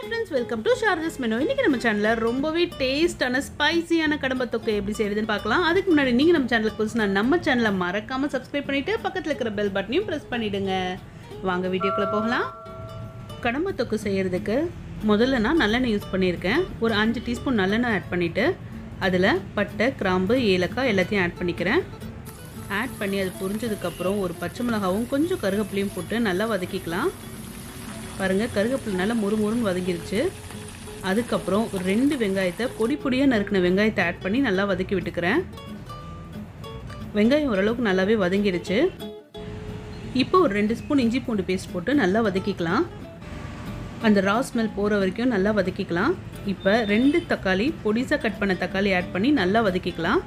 friends welcome to Sharjah's menu இன்றைக்கி நம்ம சேனலில் ரொம்பவே டேஸ்டான ஸ்பைசியான கடம்ப தொக்கு எப்படி செய்யறதுன்னு பார்க்கலாம் அதுக்கு முன்னாடி நீங்கள் நம்ம சேனலுக்கு புதுசுனா நம்ம சேனலை மறக்காமல் சப்ஸ்கிரைப் பண்ணிவிட்டு பக்கத்தில் இருக்கிற பெல் பட்டனையும் ப்ரெஸ் பண்ணிவிடுங்க வாங்க வீடியோக்குள்ளே போகலாம் கடம்ப தொக்கு செய்கிறதுக்கு முதல்ல நான் நல்லெண்ணெய் யூஸ் பண்ணியிருக்கேன் ஒரு அஞ்சு டீஸ்பூன் நல்லெண்ணெய் ஆட் பண்ணிவிட்டு அதில் பட்டை கிராம்பு ஏலக்காய் எல்லாத்தையும் ஆட் பண்ணிக்கிறேன் ஆட் பண்ணி அது புரிஞ்சதுக்கப்புறம் ஒரு பச்சை மிளகாவும் கொஞ்சம் கருவேப்பிலையும் போட்டு நல்லா வதக்கிக்கலாம் பாருங்கள் கருவேப்பிலை நல்லா முறுமுறுன்னு வதங்கிருச்சு அதுக்கப்புறம் ஒரு ரெண்டு வெங்காயத்தை பொடி பொடியாக நறுக்கின வெங்காயத்தை ஆட் பண்ணி நல்லா வதக்கி விட்டுக்கிறேன் வெங்காயம் ஓரளவுக்கு நல்லாவே வதங்கிடுச்சு இப்போ ஒரு ரெண்டு ஸ்பூன் இஞ்சி பூண்டு பேஸ்ட் போட்டு நல்லா வதக்கிக்கலாம் அந்த ரா ஸ்மெல் போகிற வரைக்கும் நல்லா வதக்கிக்கலாம் இப்போ ரெண்டு தக்காளி பொடிசாக கட் பண்ண தக்காளி ஆட் பண்ணி நல்லா வதக்கிக்கலாம்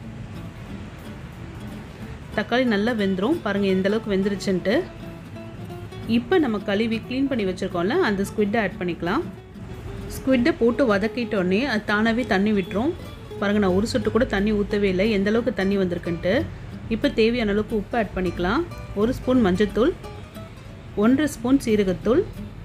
தக்காளி நல்லா வெந்துடும் பாருங்கள் எந்த அளவுக்கு வெந்துருச்சுன்ட்டு இப்போ நம்ம கழுவி க்ளீன் பண்ணி வச்சுருக்கோம்ல அந்த ஸ்குவிட்டை ஆட் பண்ணிக்கலாம் ஸ்குவிட்டை போட்டு வதக்கிட்டோடனே அது தானாகவே தண்ணி விட்டுரும் பாருங்கள் நான் ஒரு சொட்டு கூட தண்ணி ஊற்றவே இல்லை எந்த அளவுக்கு தண்ணி வந்திருக்குன்ட்டு இப்போ தேவையான அளவுக்கு உப்பு ஆட் பண்ணிக்கலாம் ஒரு ஸ்பூன் மஞ்சத்தூள் ஒன்றரை ஸ்பூன் சீரகத்தூள்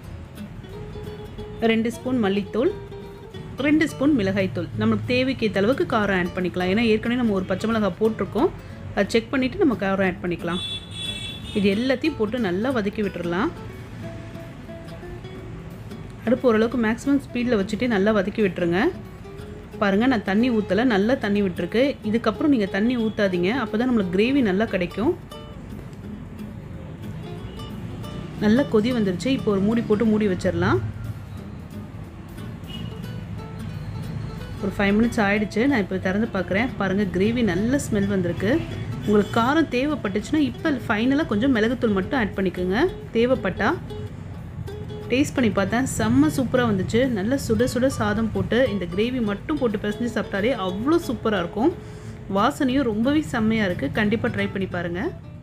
ரெண்டு ஸ்பூன் மல்லித்தூள் ரெண்டு ஸ்பூன் மிளகாய்த்தூள் நமக்கு தேவைக்கு ஏற்ற அளவுக்கு காரம் ஆட் பண்ணிக்கலாம் ஏன்னா ஏற்கனவே நம்ம ஒரு பச்சை மிளகாய் போட்டிருக்கோம் அதை செக் பண்ணிவிட்டு நம்ம காரம் ஆட் பண்ணிக்கலாம் இது எல்லாத்தையும் போட்டு நல்லா வதக்கி விட்டுறலாம் அடுப்பு ஓரளவுக்கு மேக்ஸிமம் ஸ்பீடில் வச்சுட்டு நல்லா வதக்கி விட்டுருங்க பாருங்கள் நான் தண்ணி ஊற்றலை நல்லா தண்ணி விட்டுருக்கு இதுக்கப்புறம் நீங்கள் தண்ணி ஊற்றாதீங்க அப்போ தான் நம்மளுக்கு கிரேவி நல்லா கிடைக்கும் நல்லா கொதி வந்துருச்சு இப்போ ஒரு மூடி போட்டு மூடி வச்சிடலாம் ஒரு ஃபைவ் மினிட்ஸ் ஆகிடுச்சு நான் இப்போ திறந்து பார்க்குறேன் பாருங்கள் கிரேவி நல்ல ஸ்மெல் வந்திருக்கு உங்களுக்கு காரம் தேவைப்பட்டுச்சுன்னா இப்போ ஃபைனலாக கொஞ்சம் மிளகுத்தூள் மட்டும் ஆட் பண்ணிக்கோங்க தேவைப்பட்டா டேஸ்ட் பண்ணி பார்த்தேன் செம்ம சூப்பராக வந்துச்சு நல்ல சுட சுட சாதம் போட்டு இந்த கிரேவி மட்டும் போட்டு பிசைஞ்சு சாப்பிட்டாலே அவ்வளோ சூப்பராக இருக்கும் வாசனையும் ரொம்பவே செம்மையாக இருக்குது கண்டிப்பாக ட்ரை பண்ணி பாருங்கள்